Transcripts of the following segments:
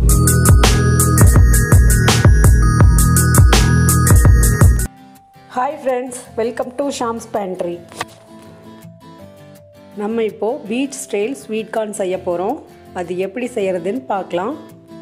hi friends welcome to Sham's pantry நம்ம இப்போது beach style sweet corn செய்ய போகிறோம் அது எப்படி செய்கிறதுன்னு பார்க்கலாம்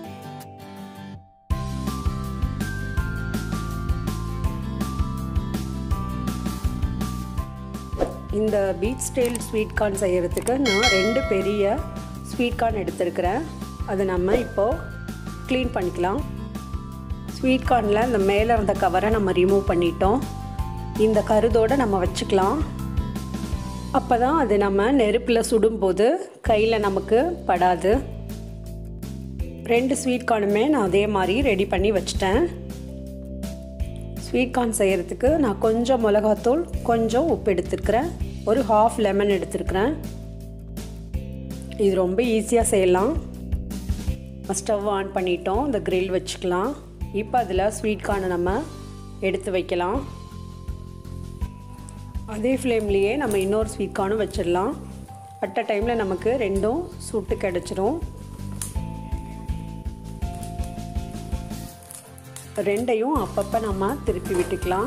இந்த பீச் ஸ்டைல் ஸ்வீட் கார்ன் செய்கிறதுக்கு நான் ரெண்டு பெரிய ஸ்வீட் கார்ன் எடுத்திருக்கிறேன் அதை நம்ம இப்போது க்ளீன் பண்ணிக்கலாம் ஸ்வீட் கார்னில் இந்த மேலே இருந்த கவரை நம்ம ரிமூவ் பண்ணிட்டோம் இந்த கருதோடு நம்ம வச்சுக்கலாம் அப்போ தான் அது நம்ம நெருப்பில் சுடும்போது கையில் நமக்கு படாது ரெண்டு ஸ்வீட் கார்னுமே நான் அதே மாதிரி ரெடி பண்ணி வச்சிட்டேன் ஸ்வீட் கார்ன் செய்கிறதுக்கு நான் கொஞ்சம் மிளகாத்தூள் கொஞ்சம் உப்பு எடுத்துருக்கிறேன் ஒரு ஹாஃப் லெமன் எடுத்துருக்கிறேன் இது ரொம்ப ஈஸியாக செய்யலாம் ஸ்டவ் ஆன் பண்ணிட்டோம் இந்த கிரில் வச்சுக்கலாம் இப்போ அதில் ஸ்வீட் கார்னை நம்ம எடுத்து வைக்கலாம் அதே ஃப்ளேம்லேயே நம்ம இன்னொரு ஸ்வீட் கார்னும் வச்சிடலாம் அட்ட டைமில் நமக்கு ரெண்டும் சுட்டு கிடச்சிரும் ரெண்டையும் அப்பப்போ நம்ம திருப்பி விட்டுக்கலாம்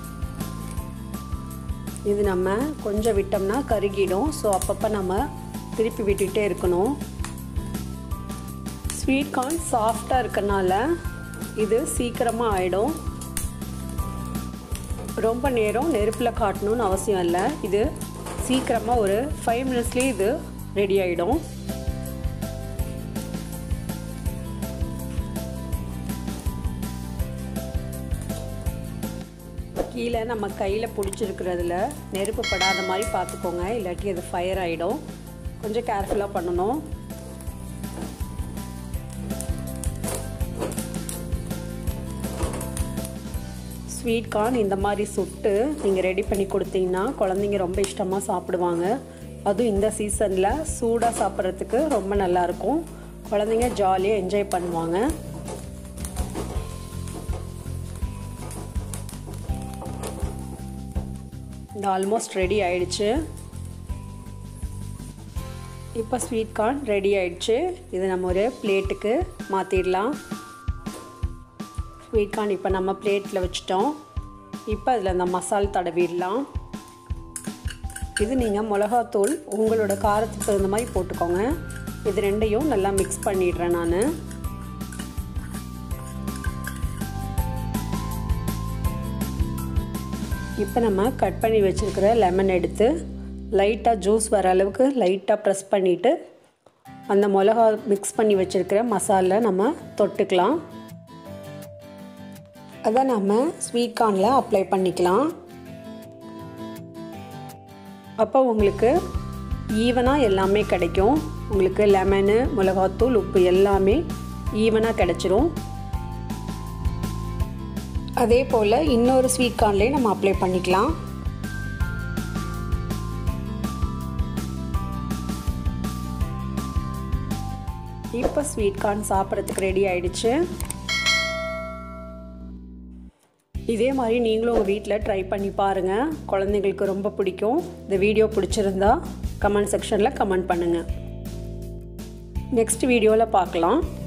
இது நம்ம கொஞ்சம் விட்டோம்னா கருகிடும் ஸோ அப்பப்போ நம்ம திருப்பி விட்டுகிட்டே இருக்கணும் ஸ்வீட் கார்ன் சாஃப்டாக இருக்கனால இது சீக்கிரமாக ஆகிடும் ரொம்ப நேரம் நெருப்பில் காட்டணும்னு அவசியம் இல்லை இது சீக்கிரமாக ஒரு ஃபைவ் மினிட்ஸ்லேயே இது ரெடி ஆகிடும் கீழே நம்ம கையில் பிடிச்சிருக்கிறதுல நெருப்பு படாத மாதிரி பார்த்துக்கோங்க இல்லாட்டி அது ஃபயர் ஆகிடும் கொஞ்சம் கேர்ஃபுல்லாக பண்ணணும் ஸ்வீட் கார்ன் இந்த மாதிரி சுட்டு நீங்கள் ரெடி பண்ணி கொடுத்தீங்கன்னா குழந்தைங்க ரொம்ப இஷ்டமாக சாப்பிடுவாங்க அதுவும் இந்த சீசனில் சூடாக சாப்பிட்றதுக்கு ரொம்ப நல்லாயிருக்கும் குழந்தைங்க ஜாலியாக என்ஜாய் பண்ணுவாங்க இந்த ஆல்மோஸ்ட் ரெடி ஆயிடுச்சு இப்போ ஸ்வீட் கார்ன் ரெடி ஆயிடுச்சு இது நம்ம ஒரு பிளேட்டுக்கு மாற்றிடலாம் ஸ்வீட் கார்ன் இப்போ நம்ம பிளேட்டில் வச்சுட்டோம் இப்போ அதில் அந்த மசால் தடவிடலாம் இது நீங்கள் மிளகாத்தூள் உங்களோட காரத்துக்கு தகுந்த மாதிரி போட்டுக்கோங்க இது ரெண்டையும் நல்லா மிக்ஸ் பண்ணிடுறேன் நான் இப்போ நம்ம கட் பண்ணி வச்சுருக்கிற லெமன் எடுத்து லைட்டாக ஜூஸ் வர அளவுக்கு லைட்டாக ப்ரெஸ் பண்ணிவிட்டு அந்த மிளகா மிக்ஸ் பண்ணி வச்சுருக்கிற மசாலா நம்ம தொட்டுக்கலாம் அதை நம்ம ஸ்வீட் கார்னில் அப்ளை பண்ணிக்கலாம் அப்போ உங்களுக்கு ஈவனாக எல்லாமே கிடைக்கும் உங்களுக்கு லெமனு மிளகாத்தூள் உப்பு எல்லாமே ஈவனாக கிடச்சிரும் அதே போல் இன்னொரு ஸ்வீட் கார்ன்லேயே நம்ம அப்ளை பண்ணிக்கலாம் இப்போ ஸ்வீட் கார்ன் சாப்பிட்றதுக்கு ரெடி ஆயிடுச்சு இதே மாதிரி நீங்களும் உங்கள் வீட்டில் ட்ரை பண்ணி பாருங்கள் குழந்தைங்களுக்கு ரொம்ப பிடிக்கும் இந்த வீடியோ பிடிச்சிருந்தா கமெண்ட் செக்ஷனில் கமெண்ட் பண்ணுங்கள் நெக்ஸ்ட் வீடியோவில் பார்க்கலாம்